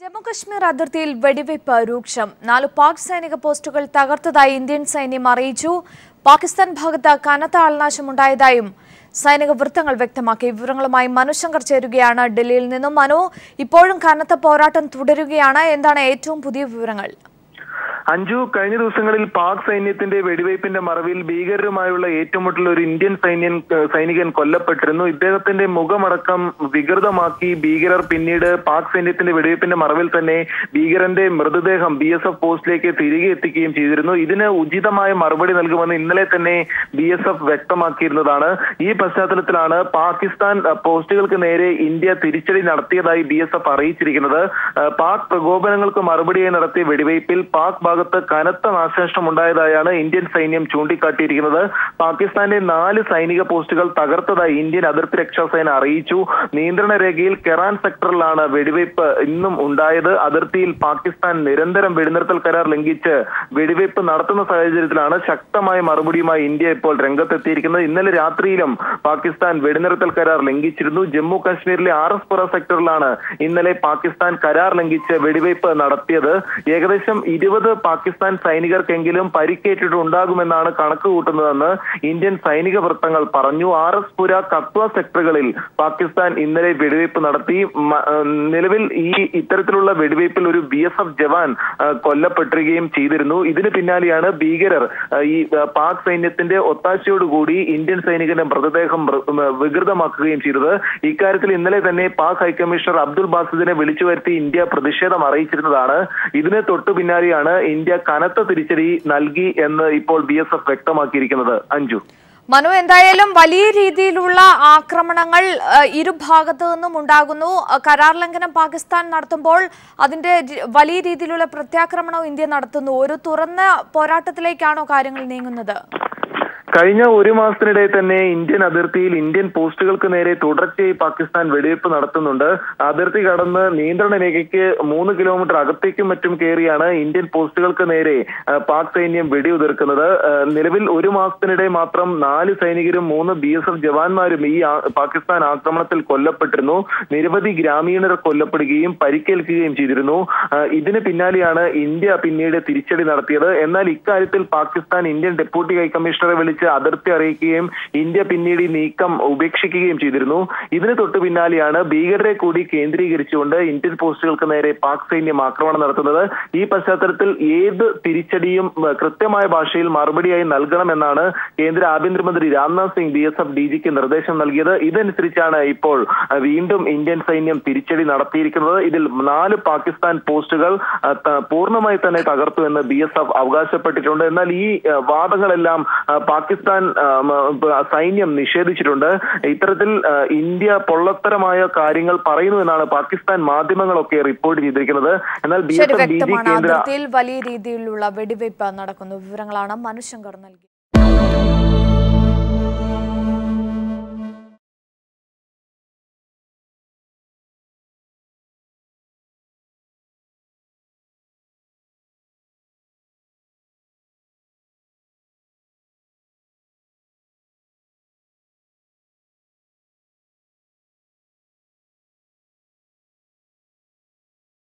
ജമ്മുകശ്മീർ അതിർത്തിയിൽ വെടിവയ്പ് രൂക്ഷം നാല് പാക് സൈനിക പോസ്റ്റുകൾ തകർത്തതായി ഇന്ത്യൻ സൈന്യം അറിയിച്ചു പാകിസ്ഥാൻ ഭാഗത്ത് കനത്ത ആൾനാശമുണ്ടായതായും സൈനിക വൃത്തങ്ങൾ വ്യക്തമാക്കി വിവരങ്ങളുമായി മനുശങ്കർ ചേരുകയാണ് ഡൽഹിയിൽ നിന്നും മനു ഇപ്പോഴും കനത്ത പോരാട്ടം തുടരുകയാണ് എന്താണ് ഏറ്റവും പുതിയ വിവരങ്ങൾ അഞ്ജു കഴിഞ്ഞ ദിവസങ്ങളിൽ പാക് സൈന്യത്തിന്റെ വെടിവയ്പിന്റെ മറവിൽ ഭീകരരുമായുള്ള ഏറ്റുമുട്ടൽ ഒരു ഇന്ത്യൻ സൈന്യൻ ഏഹ് സൈനികൻ കൊല്ലപ്പെട്ടിരുന്നു ഇദ്ദേഹത്തിന്റെ മുഖമടക്കം വികൃതമാക്കി ഭീകരർ പിന്നീട് പാക് സൈന്യത്തിന്റെ വെടിവയ്പിന്റെ മറവിൽ തന്നെ ഭീകരന്റെ മൃതദേഹം ബി എസ് എഫ് പോസ്റ്റിലേക്ക് തിരികെ എത്തിക്കുകയും ചെയ്തിരുന്നു ഇതിന് ഉചിതമായ മറുപടി നൽകുമെന്ന് ഇന്നലെ തന്നെ ബി എസ് എഫ് വ്യക്തമാക്കിയിരുന്നതാണ് ഈ പശ്ചാത്തലത്തിലാണ് പാകിസ്ഥാൻ അഹ്, പോസ്റ്റുകൾക്ക് നേരെ ഇന്ത്യ തിരിച്ചടി നടത്തിയതായി ബി എസ് എഫ് അറിയിച്ചിരിക്കുന്നത് അഹ്, പാക് പ്രകോപനങ്ങൾക്ക് മറുപടിയായി നടത്തിയ വെടിവയ്പിൽ പാക് ഭാഗത്ത് കനത്ത നാശനഷ്ടം ഉണ്ടായതായാണ് ഇന്ത്യൻ സൈന്യം ചൂണ്ടിക്കാട്ടിയിരിക്കുന്നത് പാകിസ്ഥാന്റെ നാല് സൈനിക പോസ്റ്റുകൾ തകർത്തതായി ഇന്ത്യൻ അതിർത്തി രക്ഷാസേന അറിയിച്ചു നിയന്ത്രണ രേഖയിൽ കെറാൻ സെക്ടറിലാണ് വെടിവയ്പ് ഇന്നും ഉണ്ടായത് അതിർത്തിയിൽ പാകിസ്ഥാൻ നിരന്തരം വെടിനിർത്തൽ കരാർ ലംഘിച്ച് വെടിവയ്പ് നടത്തുന്ന സാഹചര്യത്തിലാണ് ശക്തമായ മറുപടിയുമായി ഇന്ത്യ ഇപ്പോൾ രംഗത്തെത്തിയിരിക്കുന്നത് ഇന്നലെ രാത്രിയിലും പാകിസ്ഥാൻ വെടിനിർത്തൽ കരാർ ലംഘിച്ചിരുന്നു ജമ്മു കാശ്മീരിലെ ആർ എസ് പുറ സെക്ടറിലാണ് ഇന്നലെ പാകിസ്ഥാൻ കരാർ ലംഘിച്ച് വെടിവയ്പ് നടത്തിയത് ഏകദേശം ഇരുപത് പാകിസ്ഥാൻ സൈനികർക്കെങ്കിലും പരിക്കേറ്റിട്ടുണ്ടാകുമെന്നാണ് കണക്ക് കൂട്ടുന്നതെന്ന് ഇന്ത്യൻ സൈനിക വൃത്തങ്ങൾ പറഞ്ഞു ആർ എസ് പുര കത്വ സെക്ടറുകളിൽ പാകിസ്ഥാൻ ഇന്നലെ വെടിവയ്പ് നടത്തി മ- ഏഹ് നിലവിൽ ഈ ഇത്തരത്തിലുള്ള വെടിവയ്പിൽ ഒരു ബി എസ് എഫ് ജവാൻ ഏഹ് കൊല്ലപ്പെട്ടിരിക്കുകയും ചെയ്തിരുന്നു ഇതിന് പിന്നാലെയാണ് ഭീകരർ ഏഹ് ഈ ഏഹ് പാക് സൈന്യത്തിന്റെ ഒത്താശയോടുകൂടി ഇന്ത്യൻ സൈനികന്റെ മൃതദേഹം മൃ- ഉം, വികൃതമാക്കുകയും ചെയ്തത് ഇക്കാര്യത്തിൽ ഇന്നലെ തന്നെ പാക് ഹൈക്കമ്മീഷണർ അബ്ദുൾ ബാസിദിനെ വിളിച്ചു വരുത്തി ഇന്ത്യ പ്രതിഷേധം അറിയിച്ചിരുന്നതാണ് ഇതിന് തൊട്ടു പിന്നാലെയാണ് ഇന്ത്യ കനത്ത തിരിച്ചടി നൽകി എന്ന് ഇപ്പോൾ ബി എസ് എഫ് വ്യക്തമാക്കിയിരിക്കുന്നത് അഞ്ജു മനു എന്തായാലും വലിയ രീതിയിലുള്ള ആക്രമണങ്ങൾ ഏഹ്, ഇരുഭാഗത്തു നിന്നും ഉണ്ടാകുന്നു ഏഹ്, കരാർ ലംഘനം പാകിസ്ഥാൻ നടത്തുമ്പോൾ അതിന്റെ രി- വലിയ രീതിയിലുള്ള പ്രത്യാക്രമണവും ഇന്ത്യ നടത്തുന്നു ഒരു തുറന്ന പോരാട്ടത്തിലേക്കാണോ കാര്യങ്ങൾ നീങ്ങുന്നത് കഴിഞ്ഞ ഒരു മാസത്തിനിടെ തന്നെ ഇന്ത്യൻ അതിർത്തിയിൽ ഇന്ത്യൻ പോസ്റ്റുകൾക്ക് നേരെ തുടർച്ചയായി പാകിസ്ഥാൻ വെടിവയ്പ് നടത്തുന്നുണ്ട് അതിർത്തി കടന്ന് നിയന്ത്രണ രേഖയ്ക്ക് മൂന്ന് കിലോമീറ്റർ അകത്തേക്കും മറ്റും കയറിയാണ് ഇന്ത്യൻ പോസ്റ്റുകൾക്ക് നേരെ ആ, പാക് സൈന്യം വെടിയുതിർക്കുന്നത് ആ, നിലവിൽ ഒരു മാസത്തിനിടെ മാത്രം നാല് സൈനികരും മൂന്ന് ബി എസ് എഫ് ജവാന്മാരും ഈ ആ- പാകിസ്ഥാൻ ആക്രമണത്തിൽ കൊല്ലപ്പെട്ടിരുന്നു നിരവധി ഗ്രാമീണർ കൊല്ലപ്പെടുകയും പരിക്കേൽക്കുകയും ചെയ്തിരുന്നു ആ, ഇതിന് പിന്നാലെയാണ് ഇന്ത്യ പിന്നീട് തിരിച്ചടി നടത്തിയത് എന്നാൽ ഇക്കാര്യത്തിൽ പാകിസ്ഥാൻ ഇന്ത്യൻ ഡെപ്യൂട്ടി ഹൈക്കമ്മീഷണറെ വിളിച്ച് അതിർത്തി അറിയിക്കുകയും ഇന്ത്യ പിന്നീട് ഈ നീക്കം ഉപേക്ഷിക്കുകയും ചെയ്തിരുന്നു ഇതിന് തൊട്ടു പിന്നാലെയാണ് ഭീകരരെ കൂടി കേന്ദ്രീകരിച്ചുകൊണ്ട് ഇന്ത്യൻ പോസ്റ്റുകൾക്ക് നേരെ പാക് സൈന്യം ആക്രമണം നടത്തുന്നത് ഈ പശ്ചാത്തലത്തിൽ ഏത് തിരിച്ചടിയും ഉം, കൃത്യമായ ഭാഷയിൽ മറുപടിയായി നൽകണമെന്നാണ് കേന്ദ്ര ആഭ്യന്തരമന്ത്രി Rajnath Singh B S F D ജിക്ക് നിർദ്ദേശം നൽകിയത് ഇതനുസരിച്ചാണ് ഇപ്പോൾ അഹ്, വീണ്ടും ഇന്ത്യൻ സൈന്യം തിരിച്ചടി നടത്തിയിരിക്കുന്നത് ഇതിൽ നാല് പാകിസ്ഥാൻ പോസ്റ്റുകൾ അഹ്, ത- പൂർണ്ണമായി തന്നെ തകർത്തു എന്ന് ബി എസ് എഫ് അവകാശപ്പെട്ടിട്ടുണ്ട് എന്നാൽ ഈ അഹ്, വാദങ്ങളെല്ലാം അഹ്, പാകിസ്ഥാൻ അഹ്, മ- പ- സൈന്യം നിഷേധിച്ചിട്ടുണ്ട് ഇത്തരത്തിൽ അഹ്, ഇന്ത്യ പൊള്ളത്തരമായ കാര്യങ്ങൾ പറയുന്നു എന്നാണ് പാകിസ്ഥാൻ മാധ്യമങ്ങളൊക്കെ റിപ്പോർട്ട് ചെയ്തിരിക്കുന്നത് എന്നാൽ ബി ശരി എസ് എഫ് ഡി ജി വ്യക്തമാണ് കേന്ദ്ര അതിർത്തിയിൽ വലിയ രീതിയിലുള്ള വെടിവയ്പ് നടക്കുന്നു വിവരങ്ങളാണ് മനുശങ്കർ നൽകി